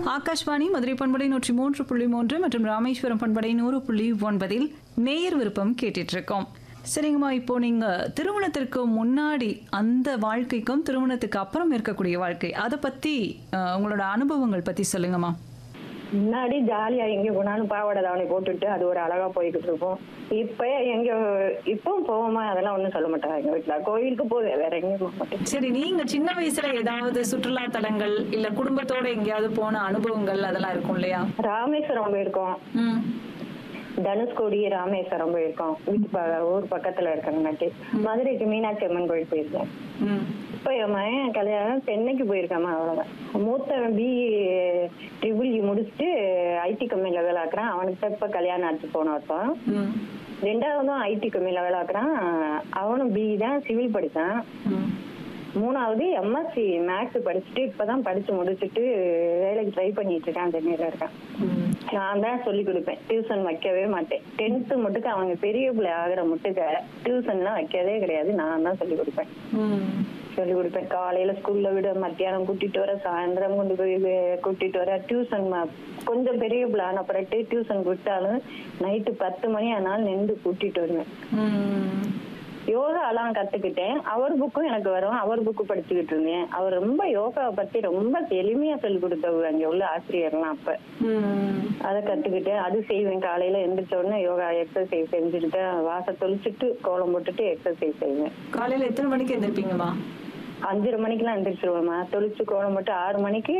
ஆகாஷ்வாணி மதுரை பண்படை நூற்றி மூன்று புள்ளி மூன்று மற்றும் ராமேஸ்வரம் பண்படை நூறு புள்ளி ஒன்பதில் நேயர் விருப்பம் கேட்டுட்டு இருக்கோம் சரிங்கம்மா இப்போ நீங்க திருமணத்திற்கு முன்னாடி அந்த வாழ்க்கைக்கும் திருமணத்துக்கு அப்புறம் இருக்கக்கூடிய வாழ்க்கை அதை பத்தி அஹ், உங்களோட அனுபவங்கள் பத்தி சொல்லுங்கம்மா முன்னாடி ஜாலியா எங்க போனாலும் பாவாடை தாவணி போட்டுட்டு அது ஒரு அழகா போய்கிட்டு இருப்போம் இப்ப எங்க இப்பவும் போவோமா அதெல்லாம் ஒண்ணும் சொல்ல மாட்டாங்க எங்க வீட்டுல கோயிலுக்கு போவேன் வேற எங்கேயும் போக மாட்டேன் சரி நீங்க சின்ன வயசுல ஏதாவது சுற்றுலா தலங்கள் இல்ல குடும்பத்தோட எங்கேயாவது போன அனுபவங்கள் அதெல்லாம் இருக்கும் இல்லையா ராமேஸ்வரம் போயிருக்கோம் ம் தனுஷ்கோடி ராமேஸ்வரம் போயிருக்கோம் வீட்டு ப- ஊர் பக்கத்துல இருக்கங்காட்டி மதுரைக்கு மீனாட்சி அம்மன் கோயில் போயிருக்கேன் ம் இப்ப என் மகன் கல்யாணம் சென்னைக்கு போயிருக்காம அவ்வளவுதான் மூத்தவன் பி ட்ரிபிள் இ முடிச்சுட்டு ஐடி கம்பெனில வேலை ஆக்குறான் அவனுக்கு தான் இப்ப கல்யாணம் ஆச்சு போன வருஷம் ம் ரெண்டாவதும் ஐடி கம்பெனில வேலை ஆக்குறான் அவனும் பிஇ தான் சிவில் படிச்சான் ம் மூணாவது எம்எஸ்சி மேக்ஸ் படிச்சுட்டு இப்பதான் படிச்சு முடிச்சுட்டு வேலைக்கு ட்ரை பண்ணிட்டு இருக்கான் சென்னையில இருக்கான் ம் நான் தான் சொல்லி கொடுப்பேன் டியூஷன் வைக்கவே மாட்டேன் டென்த்து மட்டுக்கு அவங்க பெரிய பிள்ளை ஆகிற மட்டுக்க டியூஷன்லாம் வைக்கவே கிடையாது நான் தான் சொல்லி கொடுப்பேன் ம் சொல்லி கொடுப்பேன் காலையில ஸ்கூல்ல விட மத்தியானம் கூட்டிட்டு வர சாயந்தரம் கொண்டு போய் வே- கூட்டிட்டு வர டியூஷன் கொஞ்சம் பெரிய பிள்ளை ஆன பிறகு டியூஷன் விட்டாலும் நைட்டு பத்து மணி ஆனாலும் நின்று கூட்டிட்டு வருவேன் ம் யோகா எல்லாம் கத்துக்கிட்டேன் அவர் புக்கும் எனக்கு வரும் அவர் புக்கு படிச்சுக்கிட்டு இருந்தேன் அவர் ரொம்ப யோகாவை பத்தி ரொம்ப எளிமையா சொல்லி கொடுத்தவங்க அங்க உள்ள ஆசிரியர்லாம் அப்ப ம் அதை கத்துக்கிட்டேன் அது செய்வேன் காலையில எந்திரிச்ச உடனே யோகா எக்ஸசைஸ் செஞ்சுட்டு வாச தொளிச்சுட்டு கோலம் போட்டுட்டு எக்ஸசைஸ் செய்வேன் காலையில எத்தனை மணிக்கு எந்திருப்பீங்கம்மா அஞ்சரை மணிக்கெல்லாம் எந்திரிச்சிருவேம்மா தொளிச்சு கோலம் போட்டு ஆறு மணிக்கு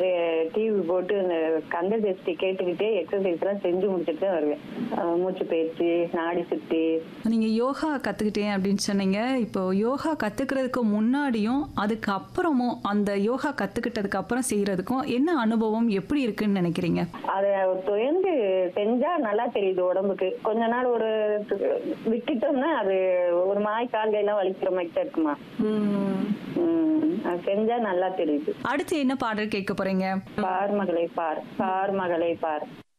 டிவி போட்டு இந்த கந்த ஜெஸ்டி கேட்டுக்கிட்டே எக்ஸசைஸ் எல்லாம் செஞ்சு முடிச்சுட்டு தான் வருவேன் அஹ் மூச்சு பயிற்சி நாடி சுத்தி நீங்க யோகா கத்துக்கிட்டேன் அப்படின்னு சொன்னீங்க இப்போ யோகா கத்துக்கிறதுக்கு முன்னாடியும் அதுக்கு அப்புறமும் அந்த யோகா கத்துக்கிட்டதுக்கு அப்புறம் செய்யறதுக்கும் என்ன அனுபவம் எப்படி இருக்குன்னு நினைக்கிறீங்க அத தொடர்ந்து செஞ்சா நல்லா தெரியுது உடம்புக்கு கொஞ்ச நாள் ஒரு விட்டுட்டோம்னா அது ஒரு மாய் கால் கையெல்லாம் வலிக்கிற மாதிரி தான் இருக்குமா ம். உம் அது செஞ்சா நல்லா தெரியுது அடுத்து என்ன பாடல் கேட்க போறீங்க பார் மகளை பார் பார் மகளை பார்